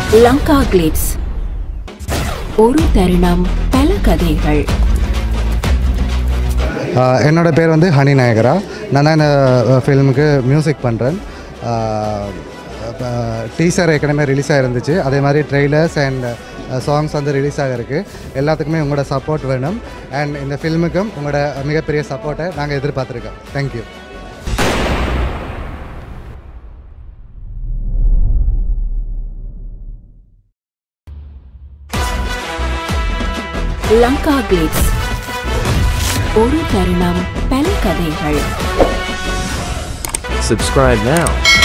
Lanka glitz ஒரு தருணம் பல கதைகள் ஆஹ் என்னோட பேர் வந்து ஹனி நாயகரா நான் தான் இந்த ஃபில்முக்கு மியூசிக் பண்ணுறேன் டீசர் ஏற்கனவே ரிலீஸ் ஆகிருந்துச்சு அதே மாதிரி ட்ரெய்லர்ஸ் அண்ட் சாங்ஸ் வந்து ரிலீஸ் ஆகிருக்கு எல்லாத்துக்குமே உங்களோட சப்போர்ட் வேணும் அண்ட் இந்த ஃபில்முக்கும் உங்களோட மிகப்பெரிய சப்போர்ட்டை நாங்கள் எதிர்பார்த்துருக்கோம் தேங்க்யூ லங்கா கிளிட்ஸ் ஒரு தருணம் பல கதைகள் Subscribe now.